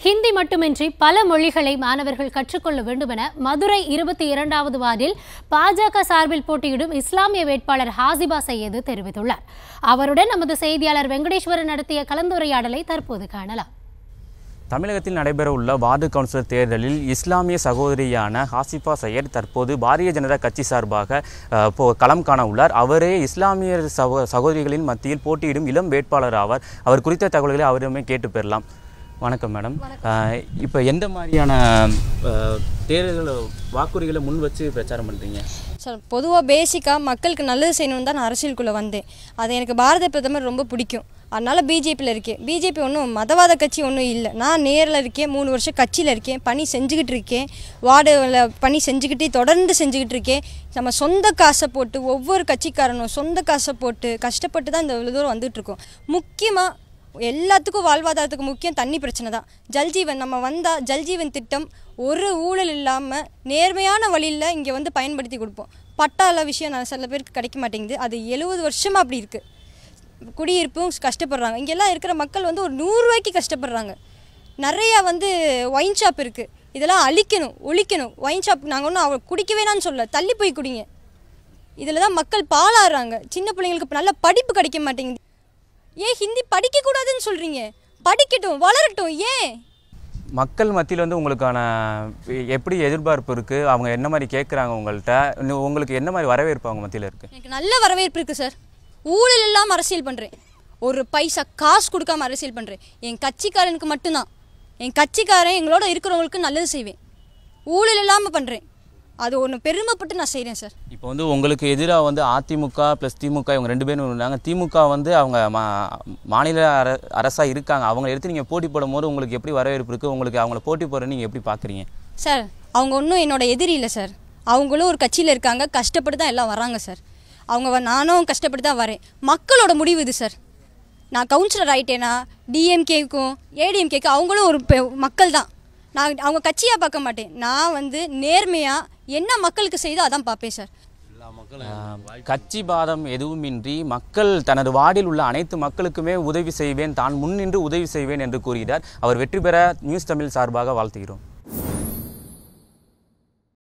ஹிந்தி மட்டுமின்றி பல மொழிகளை மாணவர்கள் கற்றுக்கொள்ள வேண்டுமென மதுரை இருபத்தி இரண்டாவது வார்டில் பாஜக சார்பில் போட்டியிடும் இஸ்லாமிய வேட்பாளர் ஹாசிபா சையது தெரிவித்துள்ளார் அவருடன் நமது செய்தியாளர் வெங்கடேஸ்வரன் நடத்திய கலந்துரையாடலை தற்போது காணலாம் தமிழகத்தில் நடைபெறவுள்ள வார்டு கவுன்சிலர் தேர்தலில் இஸ்லாமிய சகோதரியான ஹாசிஃபா சையத் தற்போது பாரதிய ஜனதா கட்சி சார்பாக அஹ், இப்போ களம் காண உள்ளார் அவரே இஸ்லாமிய சகோ சகோதரிகளின் மத்தியில் போட்டியிடும் இளம் வேட்பாளர் ஆவார் அவர் குறித்த தகவல்களை அவரிடமே கேட்டு பெறலாம் வணக்கம் மேடம் இப்போ எந்த மாதிரியான அஹ், தேர்தல் வாக்குறுதிகளை முன் வச்சு பிரச்சாரம் பண்ணுறீங்க சார் பொதுவாக பேசிக்காக மக்களுக்கு நல்லது செய்யணும்னு தான் நான் அரசியலுக்குள்ளே வந்தேன் அது எனக்கு பாரத பிரதமர் ரொம்ப பிடிக்கும் அதனால் பிஜேபியில் இருக்கேன் பிஜேபி ஒன்றும் மதவாத கட்சி ஒன்றும் இல்லை நான் நேரில் இருக்கேன் மூணு வருஷம் கட்சியில் இருக்கேன் பணி செஞ்சுக்கிட்டு இருக்கேன் வார்டில் பணி செஞ்சுக்கிட்டே தொடர்ந்து செஞ்சுக்கிட்டு இருக்கேன் நம்ம சொந்த காசை போட்டு ஒவ்வொரு கட்சிக்காரனும் சொந்த காசை போட்டு கஷ்டப்பட்டு தான் இந்த இவ்வளோ தூரம் வந்துட்டு இருக்கோம் முக்கியமாக எல்லாத்துக்கும் வாழ்வாதாரத்துக்கு முக்கியம் தண்ணி பிரச்சனை தான் ஜல்ஜீவன் நம்ம வந்தால் ஜல்ஜீவன் திட்டம் ஒரு ஊழல் இல்லாமல் நேர்மையான வழியில் இங்கே வந்து பயன்படுத்தி கொடுப்போம் பட்டால விஷயம் நான் சில பேருக்கு கிடைக்க மாட்டேங்குது அது எழுபது வருஷமாக அப்படி இருக்குது குடியிருப்பும் கஷ்டப்படுறாங்க இங்கெல்லாம் இருக்கிற மக்கள் வந்து ஒரு நூறுரூவாய்க்கு கஷ்டப்படுறாங்க நிறையா வந்து ஒயின் ஷாப் இருக்குது இதெல்லாம் அழிக்கணும் ஒழிக்கணும் ஒயின் ஷாப் நாங்கள் ஒன்றும் அவ குடிக்க வேணாம்னு சொல்ல தள்ளி போய் குடிங்க இதில் தான் மக்கள் பாலாடுறாங்க சின்ன பிள்ளைங்களுக்கு நல்ல படிப்பு கிடைக்க மாட்டேங்குது ஏன் ஹிந்தி படிக்கக்கூடாதுன்னு சொல்கிறீங்க படிக்கட்டும் வளரட்டும் ஏன் மக்கள் மத்தியில் வந்து உங்களுக்கான எப்படி எதிர்பார்ப்பு இருக்குது அவங்க என்ன மாதிரி கேட்குறாங்க உங்கள்கிட்ட இன்னும் உங்களுக்கு என்ன மாதிரி வரவேற்பு அவங்க மத்தியில் இருக்குது எனக்கு நல்ல வரவேற்பு இருக்குது சார் ஊழல் இல்லாமல் அரசியல் பண்ணுறேன் ஒரு பைசா காசு கொடுக்காம அரசியல் பண்ணுறேன் என் கட்சிக்காரனுக்கு மட்டும்தான் என் கட்சிக்காரன் எங்களோட இருக்கிறவங்களுக்கு நல்லது செய்வேன் ஊழல் இல்லாமல் பண்ணுறேன் அது ஒன்று பெருமைப்பட்டு நான் செய்கிறேன் சார் இப்போ வந்து உங்களுக்கு எதிராக வந்து அதிமுக ப்ளஸ் திமுக இவங்க ரெண்டு பேரும் இருந்தாங்க திமுக வந்து அவங்க மா மாநில அர அரசாக இருக்காங்க அவங்களை எடுத்து நீங்கள் போட்டி போடும்போது உங்களுக்கு எப்படி வரவேற்பு இருக்குது உங்களுக்கு அவங்கள போட்டி போடுறேன்னு நீங்கள் எப்படி பார்க்குறீங்க சார் அவங்க ஒன்றும் என்னோட எதிரி இல்லை சார் அவங்களும் ஒரு கட்சியில் இருக்காங்க கஷ்டப்பட்டு தான் எல்லாம் வராங்க சார் அவங்க வ- நானும் கஷ்டப்பட்டு தான் வரேன் மக்களோட முடிவு இது சார் நான் கவுன்சிலர் ஆகிட்டேனா டிஎம்கேக்கும் ஏடிஎம்கேக்கும் அவங்களும் ஒரு பெ- மக்கள் தான் நான் அவங்க கட்சியாக பார்க்க மாட்டேன் நான் வந்து நேர்மையாக என்ன மக்களுக்கு செய்தோ அதான் பார்ப்பேன் சார் கட்சி பாதம் எதுவுமின்றி மக்கள் தனது வார்டில் உள்ள அனைத்து மக்களுக்குமே உதவி செய்வேன் தான் முன்னின்று உதவி செய்வேன் என்று கூறுகிறார் அவர் வெற்றி பெற நியூஸ் தமிழ் சார்பாக வாழ்த்துகிறோம்